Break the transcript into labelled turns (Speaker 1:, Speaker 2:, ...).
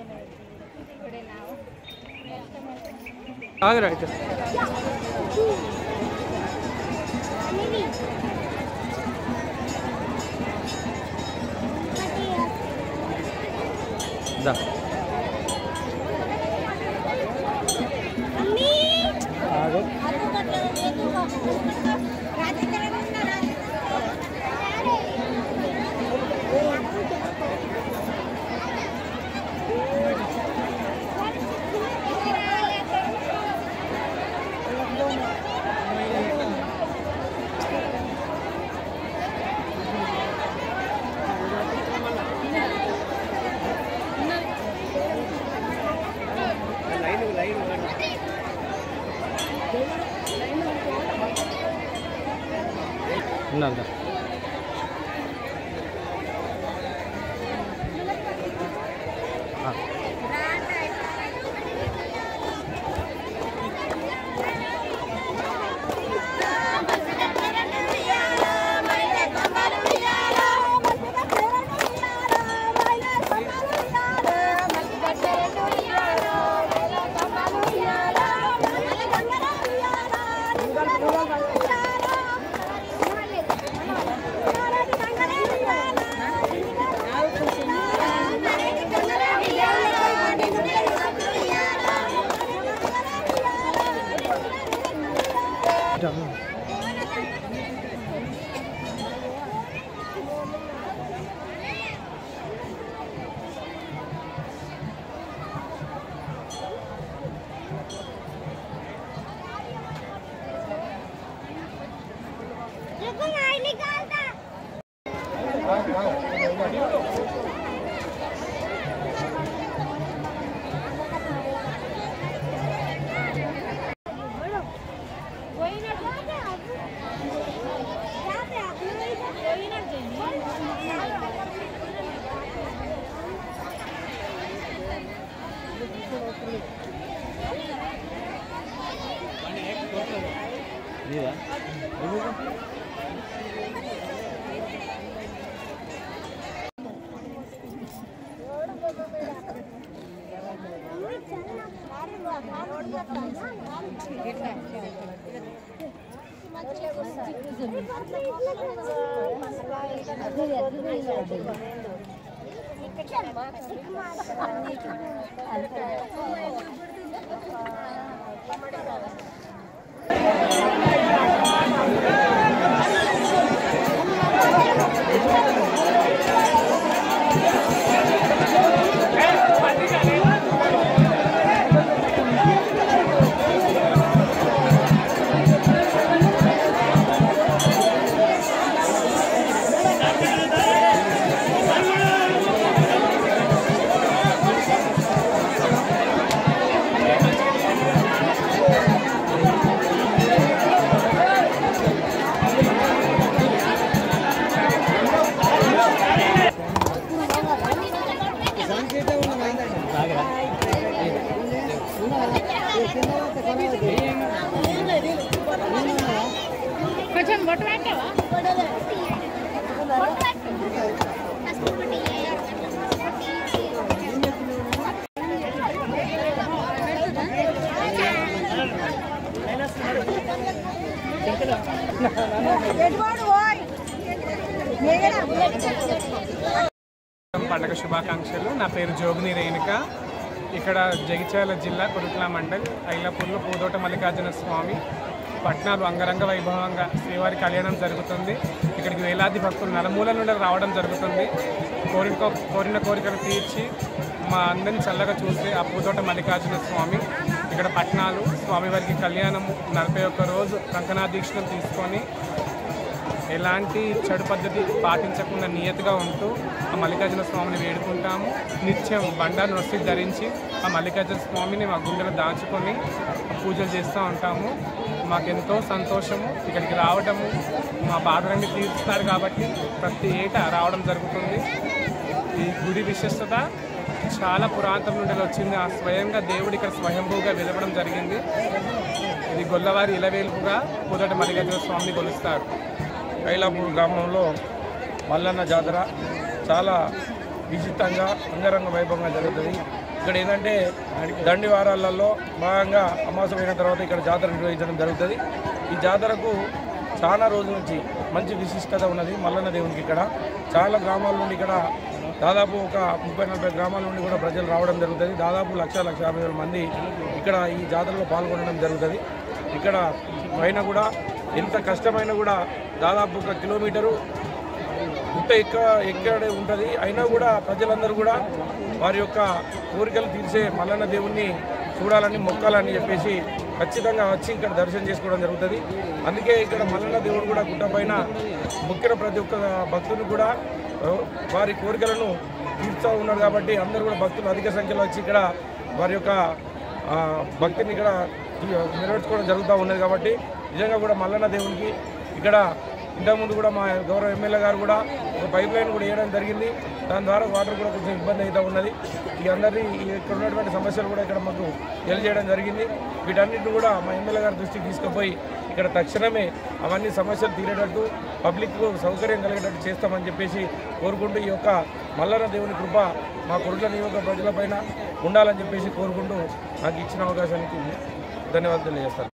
Speaker 1: ఆగరా అయితే దా ఆగు ఉన్నారు దా ఆ. ఇటు అమ్మ. ఇదా? ఆగరా?
Speaker 2: కొంచెం బొట్టు పెట్టావా
Speaker 1: పండగ శుభాకాంక్షలు నా పేరు జోగిని రేణుక ఇక్కడ జగిత్యాల జిల్లా కురుట్ల మండల్ ఐలాపూర్లో పూదోట మల్లికార్జున స్వామి పట్నాలు అంగరంగ వైభవంగా శ్రీవారి కళ్యాణం జరుగుతుంది ఇక్కడికి వేలాది భక్తులు నలుమూలల నుండి రావడం జరుగుతుంది కోరిక కోరిన కోరికలు తీర్చి మా అందరిని చల్లగా చూసి ఆ పూదోట మల్లికార్జున స్వామి ఇక్కడ పట్నాలు స్వామివారికి కళ్యాణము నలభై ఒక్క రోజు కంకణా దీక్షను తీసుకొని ఎలాంటి చెడు పద్ధతి పాటించకుండా నియతిగా ఉంటూ ఆ మల్లికార్జున స్వామిని వేడుకుంటాము నిత్యం బండారు నొస్సి ధరించి ఆ మల్లికార్జున స్వామిని మా గుండెలో దాచుకొని పూజలు చేస్తూ ఉంటాము మాకెంతో సంతోషము ఇక్కడికి రావడము మా బాధలన్నీ తీరుస్తారు కాబట్టి ప్రతి ఏటా రావడం జరుగుతుంది ఈ గుడి విశిష్టత చాలా పురాతన నుండి వచ్చింది ఆ స్వయంగా దేవుడు ఇక్కడ స్వయంభూగా వెలవడం జరిగింది ఇది గొల్లవారి ఇలవేలుపుగా మొదట మల్లికార్జున స్వామిని కొలుస్తారు
Speaker 3: ఐలాపూర్ గ్రామంలో మల్లన్న జాతర చాలా విచిత్రంగా అంగరంగ వైభవంగా జరుగుతుంది ఇక్కడ ఏంటంటే దండి వారాలలో భాగంగా అమాసం అయిన తర్వాత ఇక్కడ జాతర నిర్వహించడం జరుగుతుంది ఈ జాతరకు చాలా రోజుల నుంచి మంచి విశిష్టత ఉన్నది మల్లన్న దేవునికి ఇక్కడ చాలా గ్రామాల నుండి ఇక్కడ దాదాపు ఒక ముప్పై నలభై గ్రామాల నుండి కూడా ప్రజలు రావడం జరుగుతుంది దాదాపు లక్ష లక్ష యాభై వేల మంది ఇక్కడ ఈ జాతరలో పాల్గొనడం జరుగుతుంది ఇక్కడ పైన కూడా ఎంత కష్టమైనా కూడా దాదాపు ఒక కిలోమీటరు గుట్ట ఎక్క ఎక్కడే ఉంటుంది అయినా కూడా ప్రజలందరూ కూడా వారి యొక్క కోరికలు తీర్చే మల్లన్న దేవుణ్ణి చూడాలని మొక్కాలని చెప్పేసి ఖచ్చితంగా వచ్చి ఇక్కడ దర్శనం చేసుకోవడం జరుగుతుంది అందుకే ఇక్కడ మల్లన్న దేవుడు కూడా గుట్ట పైన మొక్కిన ప్రతి ఒక్క భక్తులు కూడా ఆ, వారి కోరికలను తీర్చుతూ ఉన్నారు కాబట్టి అందరూ కూడా భక్తులు అధిక సంఖ్యలో వచ్చి ఇక్కడ వారి యొక్క ఆ, భక్తిని ఇక్కడ నెరవేర్చుకోవడం జరుగుతూ ఉన్నది కాబట్టి నిజంగా కూడా మల్లన్న దేవునికి ఇక్కడ ఇంతకుముందు కూడా మా గౌరవ ఎమ్మెల్యే గారు కూడా ఒక పైప్ లైన్ కూడా వేయడం జరిగింది దాని ద్వారా వాటర్ కూడా కొంచెం ఇబ్బంది అవుతూ ఉన్నది ఈ అందరి ఇక్కడ ఉన్నటువంటి సమస్యలు కూడా ఇక్కడ మాకు తెలియజేయడం జరిగింది వీటన్నిటిని కూడా మా ఎమ్మెల్యే గారి దృష్టికి తీసుకుపోయి ఇక్కడ తక్షణమే అవన్నీ సమస్యలు తీరేటట్టు పబ్లిక్ సౌకర్యం కలిగేటట్టు చేస్తామని చెప్పేసి కోరుకుంటూ ఈ యొక్క మల్లన్న దేవుని కృప మా కురుల నియోజక ప్రజలపైన ఉండాలని చెప్పేసి కోరుకుంటూ నాకు ఇచ్చిన అవకాశానికి ధన్యవాదాలు తెలియజేస్తాను